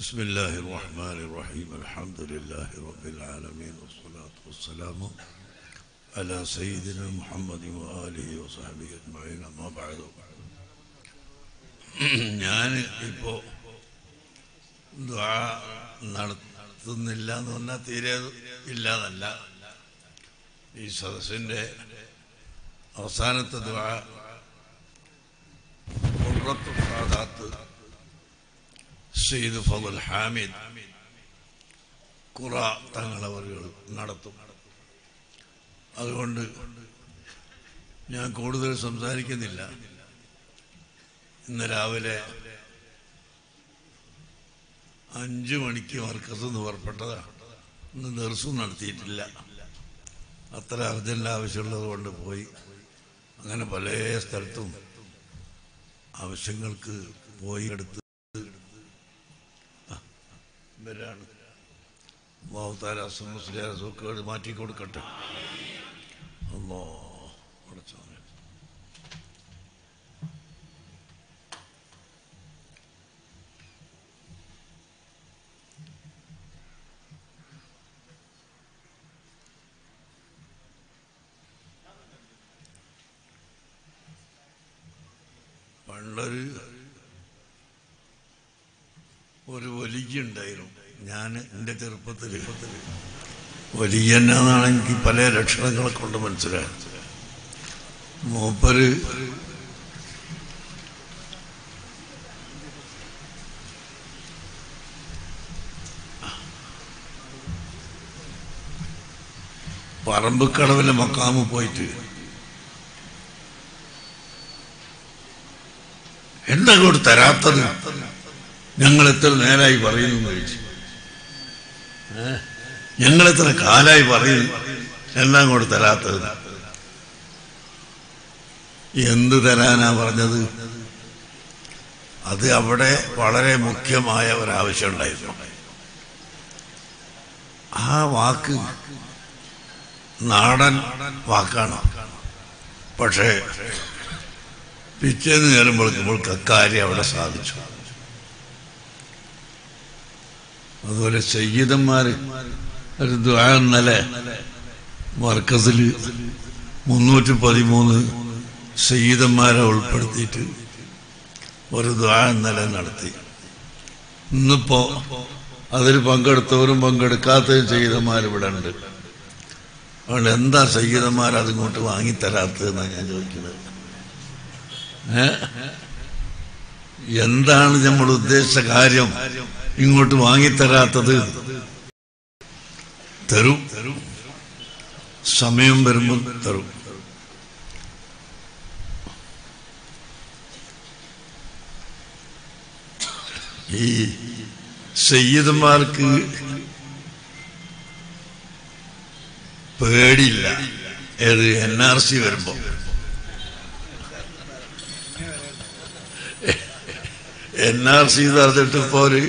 بسم الله الرحمن الرحيم الحمد لله رب العالمين والصلاة والسلام على سيدنا محمد وآله وصحبه أجمعين أما بعد ഞാൻ ഇപ്പോൾ നടത്തുന്നില്ല എന്ന് പറഞ്ഞാൽ തീരെ ഇല്ലാതല്ല ഈ സദസ്സിൻ്റെ അവസാനത്തെ ദ്വാ ഖുർറത്തു സാദാത്ത് സെയ്ദ് ഫضൽ ഹാമിദ് ഖുറ തങ്ങളവറുകൾ നടത്തും അതുകൊണ്ട് ഞാൻ കൂടുതൽ സംസാരിക്കുന്നില്ല ഇന്ന് രാവിലെ അഞ്ചു മണിക്ക് മർക്കസ് നിന്ന് പുറപ്പെട്ടതാണ് ഇന്ന് ദർശനം നടത്തിയിട്ടില്ല അത്ര അർജന്റ് ആവശ്യമുള്ളത് കൊണ്ട് പോയി അങ്ങനെ പല സ്ഥലത്തും ആവശ്യങ്ങൾക്ക് പോയി എടുത്ത് ഇവരാണ് മുസ്ലിയാസൊക്കെ മാറ്റി കൊടുക്കട്ടെ അല്ലോ അടച്ചോനെ പണ്ടൊരു ഒരു വലിയ ഉണ്ടായിരുന്നു ഞാൻ എൻ്റെ ചെറുപ്പത്തിൽ വലിയ എന്നാണ് എനിക്ക് പല ലക്ഷണങ്ങളെ കൊണ്ട് മനസ്സിലായി മൂപ്പര് പറമ്പുക്കടവിലെ മക്കാമ് പോയിട്ട് എന്താ കൂടെ തരാത്തത് ഞങ്ങൾ എത്ര നേരായി പറയുന്നു എന്ന് ചോദിച്ചു ഞങ്ങൾ എത്ര കാലായി പറയുന്നു എല്ലാം കൂടെ തരാത്തത് എന്ത് തരാനാ പറഞ്ഞത് അത് അവിടെ വളരെ മുഖ്യമായ ഒരാവശ്യം ഉണ്ടായിരുന്നു ആ വാക്ക് നാടൻ വാക്കാണ് പക്ഷേ പിറ്റേന്ന് നേരുമ്പോഴേക്കുമ്പോൾ അക്കാര്യം അവിടെ സാധിച്ചു അതുപോലെ സയ്യിദന്മാർ ഒരു ദ്വാ ഇന്നലെ മർക്കസിൽ മുന്നൂറ്റി പതിമൂന്ന് സയ്യിദന്മാരെ ഉൾപ്പെടുത്തിയിട്ട് ഒരു ദ്വാ ഇന്നലെ നടത്തി ഇന്നിപ്പോ അതിൽ പങ്കെടുത്തവരും പങ്കെടുക്കാത്തവരും സയ്യിദന്മാർ ഇവിടെ ഉണ്ട് അതുകൊണ്ട് എന്താ സയ്യിദന്മാർ അതിങ്ങോട്ട് വാങ്ങിത്തരാത്തതെന്നാണ് ഞാൻ ചോദിക്കുന്നത് ഏ? എന്താണ് നമ്മൾ ഉദ്ദേശിച്ച കാര്യം ഇങ്ങോട്ട് വാങ്ങിത്തരാത്തത് തരും സമയം വരുമ്പോൾ തരും ഈ സയ്യിദന്മാർക്ക് പേടിയില്ല ഏത് എൻ ആർ സി വരുമ്പോ എൻ ആർ സി പറഞ്ഞിട്ട് ഇപ്പോ ഒരു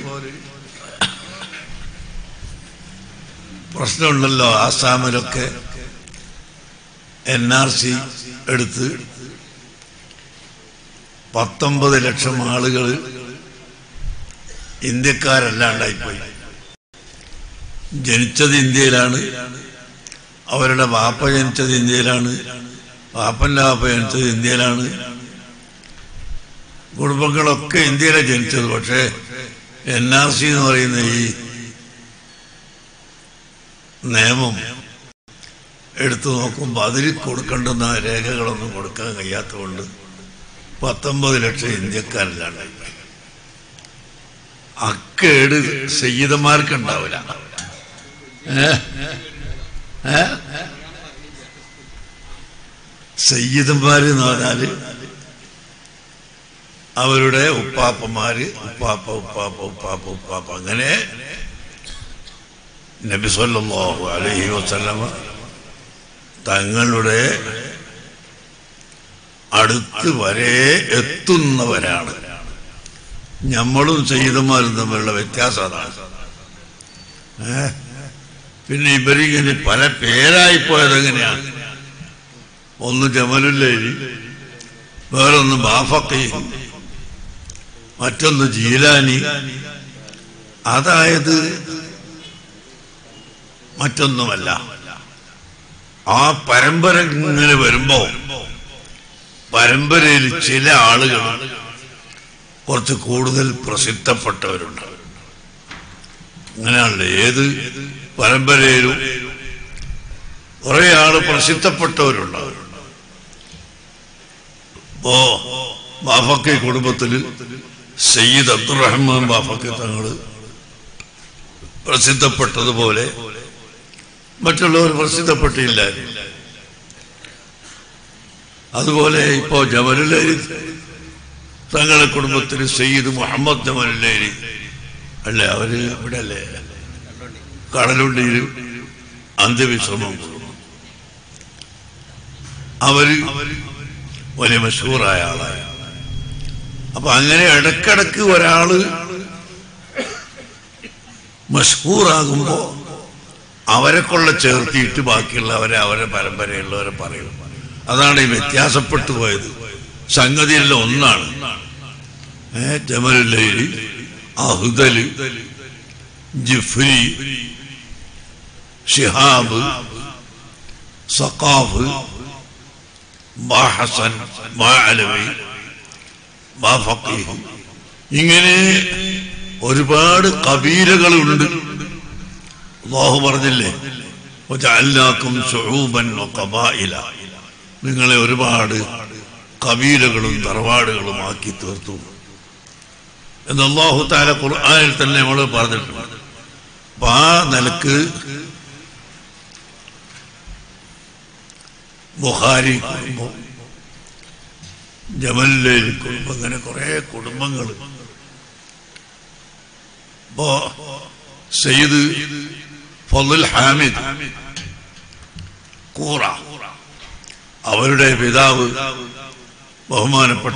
പ്രശ്നമുണ്ടല്ലോ ആസാമിലൊക്കെ എൻ ആർ സി എടുത്ത് പത്തൊമ്പത് ലക്ഷം ആളുകൾ ഇന്ത്യക്കാരല്ലാണ്ടായിപ്പോയി ജനിച്ചത് ഇന്ത്യയിലാണ് അവരുടെ വാപ്പ ജനിച്ചത് ഇന്ത്യയിലാണ് വാപ്പൻ്റെ വാപ്പ ജനിച്ചത് ഇന്ത്യയിലാണ് കുടുംബങ്ങളൊക്കെ ഇന്ത്യയിലാണ് ജനിച്ചത് പക്ഷേ എൻ ആർ സി എന്ന് പറയുന്ന ഈ നിയമം എടുത്തു നോക്കുമ്പോൾ അതിൽ കൊടുക്കേണ്ടുന്ന രേഖകളൊന്നും കൊടുക്കാൻ കഴിയാത്തതുകൊണ്ട് പത്തൊമ്പത് ലക്ഷം ഇന്ത്യക്കാരിലാണ് അക്കേട് സയ്യിദന്മാർക്ക് ഉണ്ടാവില്ല ഏ? ഏ? സയ്യിദന്മാര് എന്ന് പറഞ്ഞാല് അവരുടെ ഉപ്പാപ്പന്മാര് ഉപ്പാപ്പ ഉപ്പാപ്പ ഉപ്പാപ്പ ഉപ്പാപ്പ അങ്ങനെ നബി സല്ലല്ലാഹു അലൈഹി വസല്ലമ തങ്ങളുടെ അടുത്ത് വരെ എത്തുന്നവരാണ് നമ്മളും സയ്യിദന്മാരും തമ്മിലുള്ള വ്യത്യാസം അതാണ് ഏ? പിന്നെ ഇവരിങ്ങനെ പല പേരായി പോയത് എങ്ങനെയാണ് ഒന്ന് ജമലുല്ലേരി വേറൊന്ന് ബാഫക്കി മറ്റൊന്ന് ജീലാനി അതായത് മറ്റൊന്നുമല്ല ആ പരമ്പര ഇങ്ങനെ വരുമ്പോ പരമ്പരയിൽ ചില ആളുകൾ കുറച്ച് കൂടുതൽ പ്രസിദ്ധപ്പെട്ടവരുണ്ട് അങ്ങനെയാണല്ലോ ഏത് പരമ്പരയിലും കുറെ ആള് പ്രസിദ്ധപ്പെട്ടവരുണ്ടാവും ഇപ്പോ ബാഫക്കി കുടുംബത്തിൽ സയ്യിദ് അബ്ദുറഹ്മാൻ ബാഫക്കി തങ്ങള് പ്രസിദ്ധപ്പെട്ടതുപോലെ മറ്റുള്ളവർ പ്രസിദ്ധപ്പെട്ടില്ലായിരുന്നു അതുപോലെ ഇപ്പോ ജമലുലേരി തങ്ങളുടെ കുടുംബത്തിൽ സയ്യിദ് മുഹമ്മദ് ജമലുലേരി അല്ലേ അവര് ഇവിടെ അല്ലേ കടലുണ്ടിയിൽ അന്ത്യവിശ്രമം കൊള്ളുന്നു അവര് വലിയ മഷൂറായ ആളായ അപ്പൊ അങ്ങനെ ഇടക്കിടക്ക് ഒരാള് മഷൂറാകുമ്പോ അവരെ കൊള്ള ചേർത്തിയിട്ട് ബാക്കിയുള്ളവരെ അവരെ പരമ്പരയുള്ളവരെ പറയും അതാണ് ഈ വ്യത്യാസപ്പെട്ടു പോയത് സംഗതിയെല്ലാം ഒന്നാണ് ഏ ജമലുല്ലൈലി അഹുദല് ജിഫ്രി ഷിഹാബ് സഖാഫ് ബാഹസൻ ബാലവി ബാഫീഹ് ഇങ്ങനെ ഒരുപാട് കബീലകളുണ്ട് അള്ളാഹു പറഞ്ഞില്ലേ വജഅൽനാക്കും ശുഊബൻ വഖബായില നിങ്ങളെ ഒരുപാട് കബീലകളും തറവാടുകളും ആക്കി തീർത്തു എന്ന് അള്ളാഹു താല ഖുർആനിൽ തന്നെ നമ്മൾ പറഞ്ഞിട്ടുണ്ട് അപ്പൊ ആ നിലക്ക് ബുഹാരി കുടുംബം ജമലിലേലി കുടുംബം അങ്ങനെ കുറെ കുടുംബങ്ങൾ ഇപ്പോ സയ്യിദ് ഫضൽ ഹാമിദ് കൂറ അവരുടെ പിതാവ് ബഹുമാനപ്പെട്ട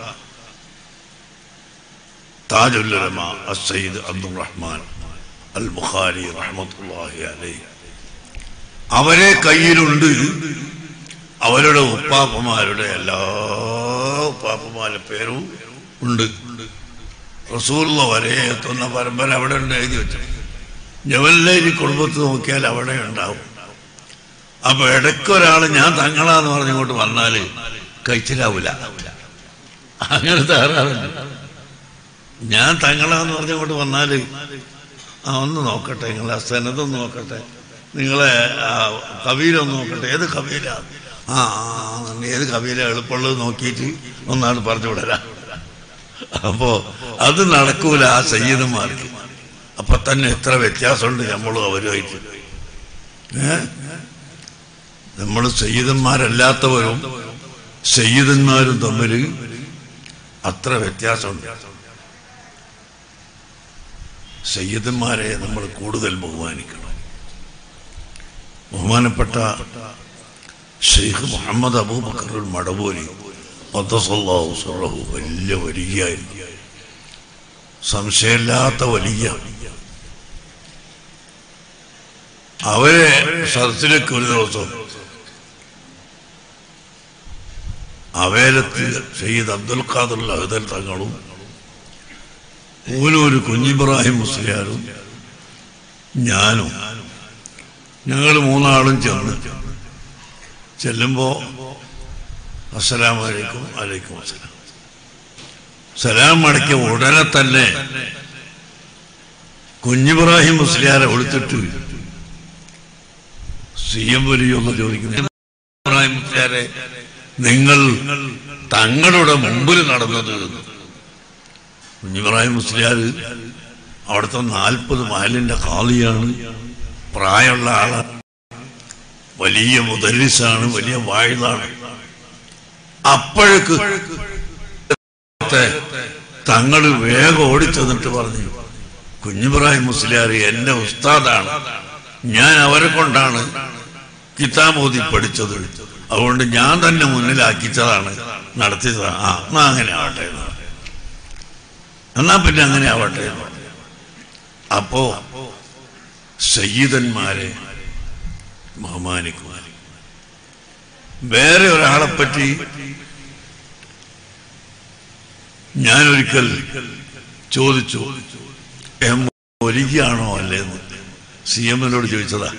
താജുല്ലമ അസയ്യിദ് അബ്ദുൾ റഹ്മാൻ അൽ ബുഖാരി റഹ്മത്തുള്ളാഹി അലൈഹി അവരെ കയ്യിലുണ്ട് അവരുടെ ഉപ്പാപ്പമാരുടെ എല്ലാ ഉപ്പാപ്പമാരുടെ പേരും ഉണ്ട് റസൂള്ള വരെ എത്തുന്ന പരമ്പര അവിടെ ഉണ്ട് എഴുതി വെച്ചു ജവല്ലേരി കുടുംബത്ത് നോക്കിയാൽ അവിടെ ഉണ്ടാവും അപ്പൊ ഇടയ്ക്കൊരാൾ ഞാൻ തങ്ങളാന്ന് പറഞ്ഞിങ്ങോട്ട് വന്നാല് കഴിച്ചിലാവൂല അങ്ങനെ തകരാറുണ്ട് ഞാൻ തങ്ങളാന്ന് പറഞ്ഞിങ്ങോട്ട് വന്നാല് ആ ഒന്ന് നോക്കട്ടെ നിങ്ങളെ സനതൊന്ന് നോക്കട്ടെ നിങ്ങളെ ആ, കബീലൊന്ന് നോക്കട്ടെ ഏത് കബീല ആ ആ, ഏത് കബീല എളുപ്പമുള്ളത് നോക്കിയിട്ട് ഒന്നാണ് പറഞ്ഞു വിടരാ അപ്പോ അത് നടക്കൂല ആ സയ്യിദന്മാർക്ക് അപ്പൊ തന്നെ എത്ര വ്യത്യാസമുണ്ട് നമ്മളും അവരുമായിട്ട് ഏ നമ്മൾ സയ്യിദന്മാരല്ലാത്തവരും സയ്യിദന്മാരും തമ്മിൽ അത്ര വ്യത്യാസമുണ്ട് സയ്യിദന്മാരെ നമ്മൾ കൂടുതൽ ബഹുമാനിക്കണം ബഹുമാനപ്പെട്ട ഷെയ്ഖ് മുഹമ്മദ് അബൂബക്കറുൽ മടവൂരി പദ്ദസല്ലാഹു സുറഹു വലിയ വലിയായിരുന്നു സംശയമില്ലാത്ത വലിയ അവരെ സദസ്സിലേക്ക് ഒരു ദിവസം അവേലത്ത് സയ്യിദ് അബ്ദുൽ ഖാദർ അഹദൽ തങ്ങളും ഊനൂര് കുഞ്ഞിബ്രാഹിം മുസ്ലിയാരും ഞാനും ഞങ്ങൾ മൂന്നാളും ചെന്ന് ചെല്ലുമ്പോ അസ്സലാം വലൈക്കും അലൈക്കും അസ്സലാം സലാം അടക്കിയ ഉടനെ തന്നെ കുഞ്ഞിബ്രാഹിം മുസ്ലിയാരെ കൊടുത്തിട്ട് സി എം വലിയൊന്ന് ചോദിക്കുന്നു ഇബ്രാഹിം മുസ്ലിയാരെ നിങ്ങൾ തങ്ങളുടെ മുമ്പിൽ നടന്നത് കുഞ്ഞിബ്രാഹിം മുസ്ലിയാർ അവിടുത്തെ നാൽപ്പത് മഹലിന്റെ കാളിയാണ് പ്രായമുള്ള ആളാണ് വലിയ മുദരിസാണ് വലിയ വാഴുതാണ് അപ്പോഴേക്ക് തങ്ങൾ വേഗം ഓടിച്ചെന്നിട്ട് പറഞ്ഞു കുഞ്ഞിബ്രാഹിം മുസ്ലിയാർ എന്റെ ഉസ്താദാണ് ഞാൻ അവരെ കൊണ്ടാണ് കിതാബോധി പഠിച്ചത് അതുകൊണ്ട് ഞാൻ തന്നെ മുന്നിലാക്കിച്ചതാണ് നടത്തിയതാണ് ആ എന്നാ അങ്ങനെ ആവട്ടെ എന്ന് പറഞ്ഞു. എന്നാ പിന്നെ അങ്ങനെ ആവട്ടെ എന്ന് പറഞ്ഞു. അപ്പോ സയ്യിദന്മാരെ ബഹുമാനിക്കുക വേറെ ഒരാളെ പറ്റി ഞാനൊരിക്കൽ ചോദിച്ചു അദ്ദേഹം പൊലിക്കുകയാണോ അല്ലേന്ന് സി എമ്മിനോട് ചോദിച്ചതാ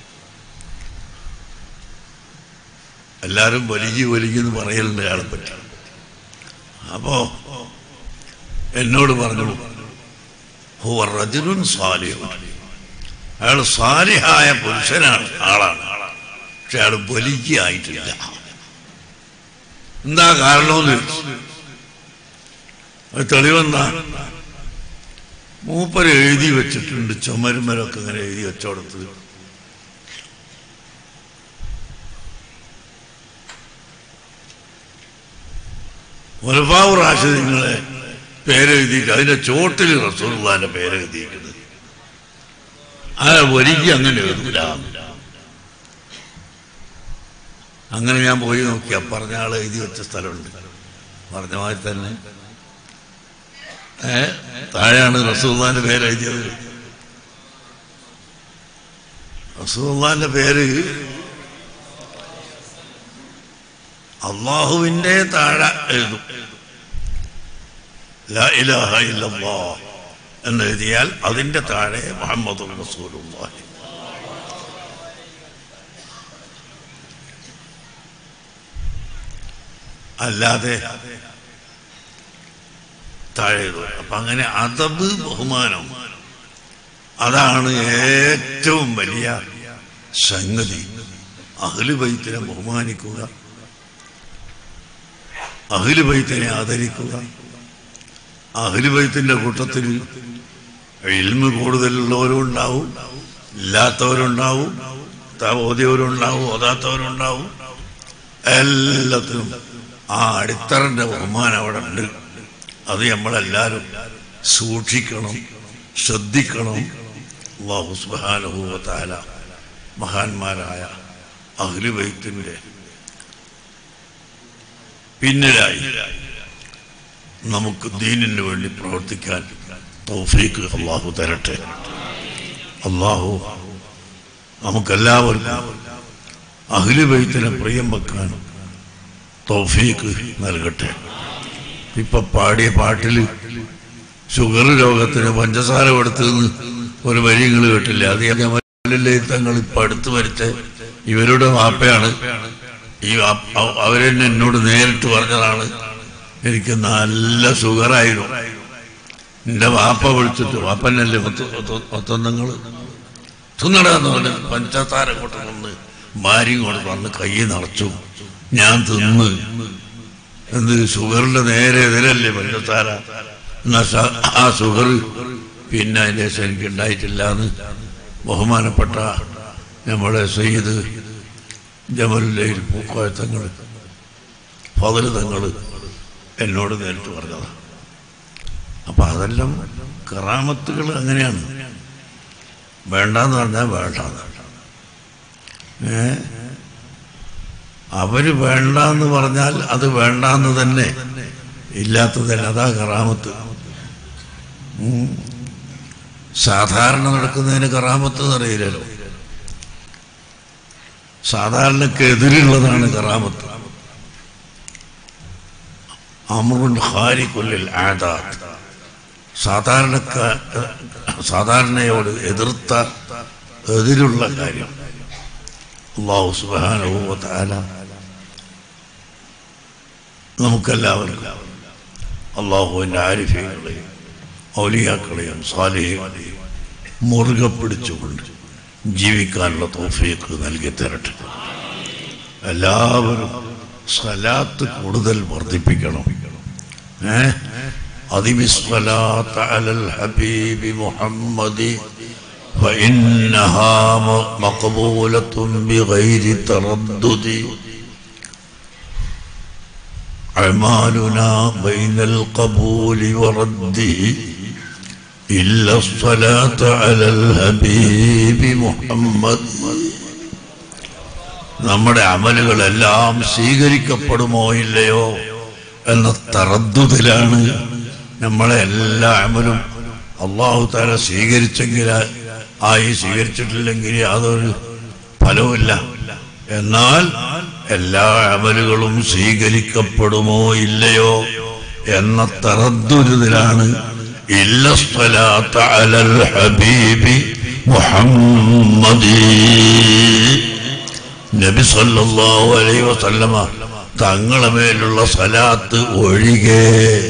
എല്ലാവരും വലിയ വലിയെന്ന് പറയലുണ്ട് അയാളെ പറ്റി അപ്പോ എന്നോട് പറഞ്ഞു ഹുവ റജുലുൻ സാലിഹുൻ അയാൾ സാലിഹായ പുരുഷനാണ് ആളാണ് പക്ഷെ അയാൾ വലിയായിട്ടില്ല എന്താ കാരണമെന്ന് ചോദിച്ചു അത് തെളിവെന്താ മൂപ്പര് എഴുതി വെച്ചിട്ടുണ്ട് ചുമരുമരൊക്കെ ഇങ്ങനെ എഴുതി വെച്ചോടത്ത് മുലഫാവ് റാഷിദങ്ങളെ പേരെഴുതിയിട്ട് അതിന്റെ ചോട്ടിൽ റസൂർദാന്റെ പേരെഴുതിയിരിക്കുന്നത് ആ ഒരിക്കലും അങ്ങനെ എഴുതൂല അങ്ങനെ ഞാൻ പോയി നോക്കി ആ പറഞ്ഞ ആൾ എഴുതി വെച്ച സ്ഥലമുണ്ട് പറഞ്ഞ മാതിരി തന്നെ ഏ താഴെയാണ് റസൂള്ളാന്റെ പേര് എഴുതിയത് റസൂള്ളാന്റെ പേര് അള്ളാഹുവിന്റെ താഴെ എഴുതും ലാ ഇലാഹ ഇല്ലല്ലാഹ് എന്ന് എഴുതിയാൽ അതിന്റെ താഴെ മുഹമ്മദ് റസൂലുള്ളാഹി അല്ലാതെ താഴെ എഴുതും അപ്പൊ അങ്ങനെ അതബ് ബഹുമാനം അതാണ് ഏറ്റവും വലിയ സംഗതി അഹ്ലു ബൈത്തിനെ ബഹുമാനിക്കുക അഹ്ലു ബൈത്തിനെ ആദരിക്കുക അഹ്ലു ബൈത്തിന്റെ കൂട്ടത്തിൽ ഇൽമ് കൂടുതലുള്ളവരും ഉണ്ടാവും ഇല്ലാത്തവരുണ്ടാവും ഓതിയവരുണ്ടാവും ഓതാത്തവരുണ്ടാവും എല്ലാത്തിനും ആ അടിത്തറന്റെ ബഹുമാനം അവിടെ ഉണ്ട് അത് നമ്മളെല്ലാവരും സൂക്ഷിക്കണം ശ്രദ്ധിക്കണം അള്ളാഹു സുബാനുഭൂവത്താല മഹാന്മാരായ അഹ്ലുബൈത്തിന്റെ പിന്നിലായി നമുക്ക് ദീനിന് വേണ്ടി പ്രവർത്തിക്കാൻ തൗഫീക്ക് അള്ളാഹു തരട്ടെ അള്ളാഹു നമുക്കെല്ലാവർക്കും അഹ്ലുബൈത്തിനെ പ്രിയം വെക്കാൻ തൗഫീക്ക് നൽകട്ടെ ഇപ്പൊ പാടിയ പാട്ടില് ഷുഗർ രോഗത്തിന് പഞ്ചസാര കൊടുത്തെന്ന് ഒരു വരികൾ കേട്ടില്ല അത് ഞമ്മല്ലേ തങ്ങൾ ഇപ്പൊ അടുത്ത് വരച്ച ഇവരുടെ വാപ്പയാണ് ഈ വാപ്പ- അവ- അവരെന്നെ എന്നോട് നേരിട്ട് പറഞ്ഞതാണ് എനിക്ക് നല്ല ഷുഗറായിരുന്നു എന്റെ വാപ്പ വിളിച്ചിട്ട് വാപ്പനല്ലേ മൊത്തങ്ങൾ തിന്നടാന്ന് പറഞ്ഞ് പഞ്ചസാര കൊണ്ട് വന്ന് ഭാര്യയും കൊണ്ട് വന്ന് കൈ നിറച്ചു ഞാൻ തിന്ന് എന്ത് ഷുഗറിന്റെ നേരെ എതിരല്ലേ പഞ്ചസാര എന്നാ സ- ആ ഷുഗർ പിന്നെ അതിന്റെ ശേഷം എനിക്ക് ഉണ്ടായിട്ടില്ല എന്ന് ബഹുമാനപ്പെട്ട നമ്മുടെ സയ്യിദ് ജമലുല്ലയിൽ പൂക്കോയത്തങ്ങൾ ഫതലുതങ്ങൾ എന്നോട് നേരിട്ട് പറഞ്ഞതാണ് അപ്പൊ അതെല്ലാം കറാമത്തുകൾ അങ്ങനെയാണ് വേണ്ടാന്ന് പറഞ്ഞാൽ വേണ്ടാന്ന് ഏ അവര് വേണ്ടാന്ന് പറഞ്ഞാൽ അത് വേണ്ടാന്ന് തന്നെ ഇല്ലാത്തതല്ല അതാ കറാമത്ത് ഉം. സാധാരണ നടക്കുന്നതിന് കറാമത്ത് എന്നറിയില്ലല്ലോ സാധാരണക്കെതിരുള്ളതാണ് കറാമത്ത് അമറുണ്ട് ഹാരിക്കൊല്ലിൽ ആദാത്ത് സാധാരണക്ക സാധാരണയോട് എതിർത്ത എതിരുള്ള കാര്യം അള്ളാഹു സുബാനുഭവത്താല നമുക്കെല്ലാവർക്കും അള്ളാഹുവിൻ്റെ ആരിഫ്യങ്ങളെയും ഔലിയാക്കളെയും സാലിഹ്യങ്ങളെയും മുറുകെ പിടിച്ചുകൊണ്ട് ജീവിക്കാനുള്ള തോഫീക്ക് നൽകി തരട്ടെ എല്ലാവരും സലാത്ത് കൂടുതൽ വർദ്ധിപ്പിക്കണം ഏ അതിമിസ്വലാത്ത് അലൽ ഹബീബി മുഹമ്മദി فإنها م- مقبولة بغير تردد أعمالنا بين القبول ورده إلا الصلاة على الحبيب محمد നമ്മുടെ അമലുകളെല്ലാം സ്വീകരിക്കപ്പെടുമോ ഇല്ലയോ എന്ന തറദ്ദുതിലാണ് നമ്മളെ എല്ലാ അമലും അള്ളാഹു താല സ്വീകരിച്ചെങ്കിൽ ആയി സ്വീകരിച്ചിട്ടില്ലെങ്കിൽ യാതൊരു ഫലവുമില്ല എന്നാൽ എല്ലാ അമലുകളും സ്വീകരിക്കപ്പെടുമോ ഇല്ലയോ എന്ന തറദ്ദുരിതിലാണ് إلا الصلاة على الحبيب محمد നബി സല്ലല്ലാഹു അലൈഹി വസല്ലമ തങ്ങളെ മേലുള്ള സലാത്ത് ഒഴികെ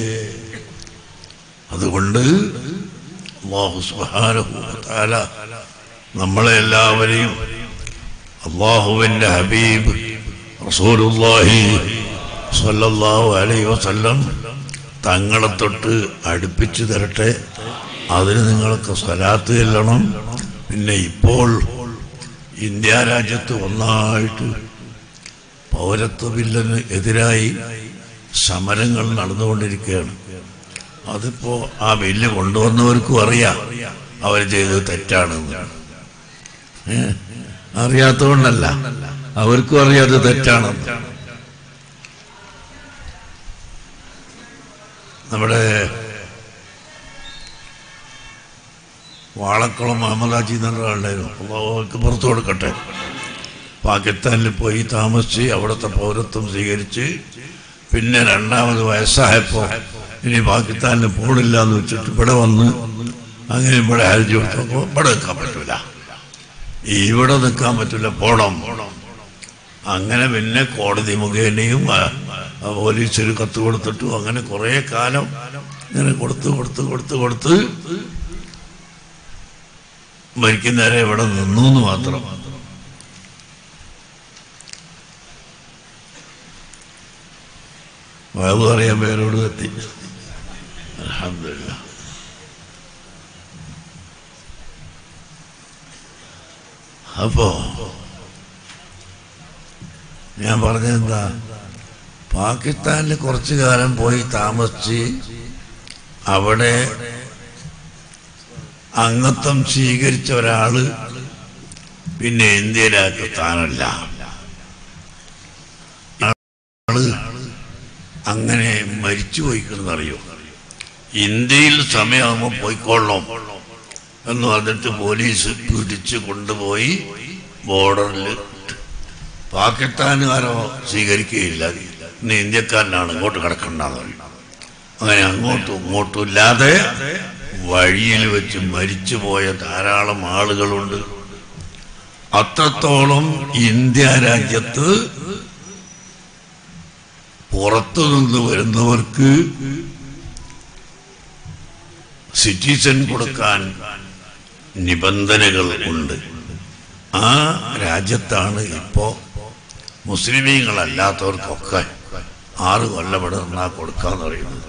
അതുകൊണ്ട് അള്ളാഹു സുബ്ഹാനഹു വ തആല നമ്മളെ എല്ലാവരെയും അള്ളാഹുവിൻ്റെ ഹബീബ് റസൂലുള്ളാഹി സല്ലല്ലാഹു അലൈഹി വസല്ലം തങ്ങളെ തൊട്ട് അടുപ്പിച്ചു തരട്ടെ അതിന് നിങ്ങൾക്ക് സ്വലാത്ത് ചെല്ലണം പിന്നെ ഇപ്പോൾ ഇന്ത്യ രാജ്യത്ത് ഒന്നായിട്ട് പൗരത്വ ബില്ലിന് എതിരായി സമരങ്ങൾ നടന്നുകൊണ്ടിരിക്കുകയാണ് അതിപ്പോ ആ ബില്ല് കൊണ്ടുവന്നവർക്കും അറിയാം അവർ ചെയ്തത് തെറ്റാണെന്ന് ഏ? അറിയാത്തതുകൊണ്ടല്ല അവർക്കും അറിയാം അത് തെറ്റാണെന്ന് നമ്മുടെ വാളക്കുളം മുഹമ്മദ് ഹാജി എന്നുള്ള ആളുണ്ടായിരുന്നു അള്ളാഹു അവർക്ക് പുറത്തു കൊടുക്കട്ടെ പാകിസ്ഥാനിൽ പോയി താമസിച്ച് അവിടുത്തെ പൗരത്വം സ്വീകരിച്ച് പിന്നെ രണ്ടാമത് വയസ്സായപ്പോൾ ഇനി പാകിസ്ഥാനിൽ പോണില്ല എന്ന് വെച്ചിട്ട് ഇവിടെ വന്ന് അങ്ങനെ ഇവിടെ ഹർജി കൊടുത്തപ്പോൾ ഇവിടെ നിൽക്കാൻ പറ്റൂല ഇവിടെ നിൽക്കാൻ പറ്റില്ല പോണം അങ്ങനെ പിന്നെ കോടതി മുഖേനയും ആ, ആ പോലീസിൽ കത്ത് കൊടുത്തിട്ടും അങ്ങനെ കുറേ കാലം ഇങ്ങനെ കൊടുത്ത് കൊടുത്ത് കൊടുത്ത് കൊടുത്ത് മരിക്കുന്നവരെ ഇവിടെ നിന്നു എന്ന് മാത്രം വയത് പറയാൻ പേരോട് എത്തി അൽഹംദുലില്ലാ അപ്പോ ഞാൻ പറഞ്ഞതെന്താ പാകിസ്ഥാനിൽ കുറച്ചു കാലം പോയി താമസിച്ച് അവിടെ അംഗത്വം സ്വീകരിച്ച ഒരാള് പിന്നെ ഇന്ത്യയിലാക്കി സ്ഥാനമില്ല ആള് അങ്ങനെ മരിച്ചു പോയിക്കുന്നറിയോ ഇന്ത്യയിൽ സമയമാകുമ്പോൾ പോയിക്കൊള്ളണം എന്ന് പറഞ്ഞിട്ട് പോലീസ് പിടിച്ച് കൊണ്ടുപോയി ബോർഡറിൽ പാകിസ്ഥാനുകാരോ സ്വീകരിക്കുകയില്ല ഇന്ന് ഇന്ത്യക്കാരനാണ് ഇങ്ങോട്ട് കിടക്കണ്ടെന്ന് പറയും അങ്ങനെ അങ്ങോട്ടും ഇങ്ങോട്ടും ഇല്ലാതെ വഴിയിൽ വെച്ച് മരിച്ചുപോയ ധാരാളം ആളുകളുണ്ട് അത്രത്തോളം ഇന്ത്യ രാജ്യത്ത് പുറത്തു നിന്ന് വരുന്നവർക്ക് സിറ്റിസൺ കൊടുക്കാൻ നിബന്ധനകൾ ഉണ്ട് ആ രാജ്യത്താണ് ഇപ്പോ മുസ്ലിമീങ്ങളല്ലാത്തവർക്കൊക്കെ ആറ് കൊല്ലം ഇവിടെ നിന്നാ കൊടുക്കാന്ന് പറയുന്നത്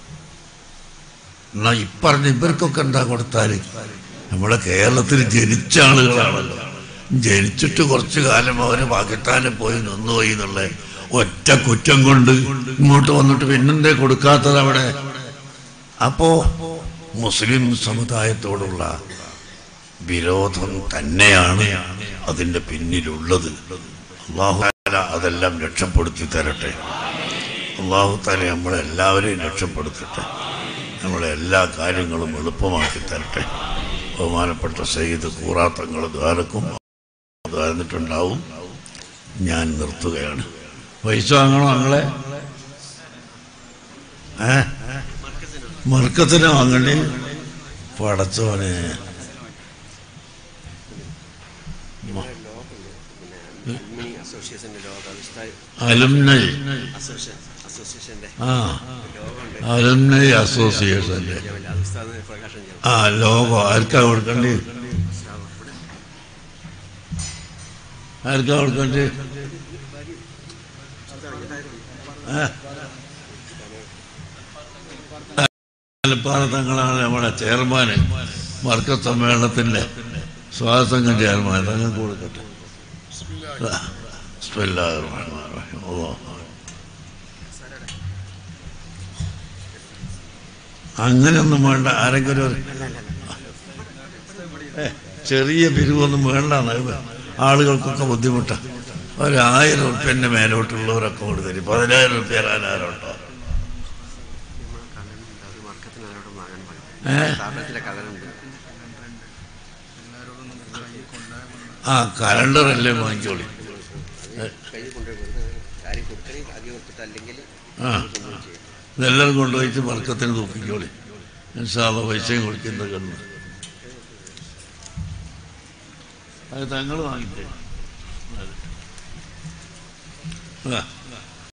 എന്നാ ഇപ്പറഞ്ഞ ഇവർക്കൊക്കെ എന്താ കൊടുത്താല് നമ്മളെ കേരളത്തിൽ ജനിച്ച ആളുകളാണല്ലോ ജനിച്ചിട്ട് കുറച്ചു കാലം അവര് പാകിസ്ഥാനിൽ പോയി നിന്നുപോയി എന്നുള്ള ഒറ്റ കുറ്റം കൊണ്ട് ഇങ്ങോട്ട് വന്നിട്ട് പിന്നെന്തേ കൊടുക്കാത്തത് അവിടെ അപ്പോ മുസ്ലിം സമുദായത്തോടുള്ള വിരോധം തന്നെയാണ് അതിന്റെ പിന്നിലുള്ളത് അള്ളാഹു താല അതെല്ലാം രക്ഷപ്പെടുത്തി തരട്ടെ അള്ളാഹു താല നമ്മളെല്ലാവരെയും രക്ഷപ്പെടുത്തട്ടെ നമ്മളെ എല്ലാ കാര്യങ്ങളും എളുപ്പമാക്കി തരട്ടെ ബഹുമാനപ്പെട്ട സയ്യിദ് കൂറാത്തങ്ങൾ ദ്വാരക്കും ദ്വാരന്നിട്ടുണ്ടാവും ഞാൻ നിർത്തുകയാണ് പൈസ വാങ്ങണോ ഞങ്ങളെ ഏ മർക്കത്തിന് വാങ്ങണ്ടേ പടച്ചോനെ മിനി അസോസിയേഷന്റെ ലോഗോ ഉസ്താദ് അലുമിനൈ അസോസിയേഷൻ അസോസിയേഷന്റെ ആ ലോഗോണ്ട് അലുമിനൈ അസോസിയേഷന്റെ ഉസ്താദ് പ്രകാശം ചെയ്യണം ആ ലോഗോ ആർക്കാ കൊടുക്കണ്ടേ ആർക്കാ കൊടുക്കണ്ടേ ഏ? തലപ്പാറത്തങ്ങളാണ് നമ്മുടെ ചെയർമാന് വർക്ക സമ്മേളനത്തിന്റെ സ്വാതസംഘം ചെയർമാൻ തങ്ങൾക്ക് കൊടുക്കട്ടെ ആ. ബിസ്മില്ലാഹിർ റഹ്മാനിർ റഹീം. അല്ലാഹു അങ്ങനെയൊന്നും വേണ്ട ആരെങ്കിലും ഒരു- ഏ, ചെറിയ പിരിവൊന്നും വേണ്ട ആളുകൾക്കൊക്കെ ബുദ്ധിമുട്ടാണ് ഒരായിരം ഉറുപ്പ്യൻ്റെ മേലോട്ടുള്ളവരൊക്കെ കൊടുത്തരും പതിനായിരം ഉറുപ്പ്യ തരാനാരുണ്ടോ അത് മർക്കത്തിന് അവരോട് വാങ്ങാൻ പറയും ഏ സ്ഥാപനത്തിലെ കളറുണ്ട് ആ കലണ്ടറല്ലേ വാങ്ങിച്ചോളി കയ്യിൽ കൊണ്ടുപോയി വെറുതെ കാര്യം കൊടുക്കണമെങ്കിൽ ആദ്യം കൊടുത്തിട്ട് അല്ലെങ്കിൽ ആ ഇതെല്ലാം കൊണ്ടുപോയിട്ട് വർക്കത്തിന് തൂക്കിക്കോളി ഇൻഷാല്ല പൈസയും കൊടുക്കുന്ന കണ്ണ് അത് തങ്ങൾ വാങ്ങിത്തരും അതെ. ആ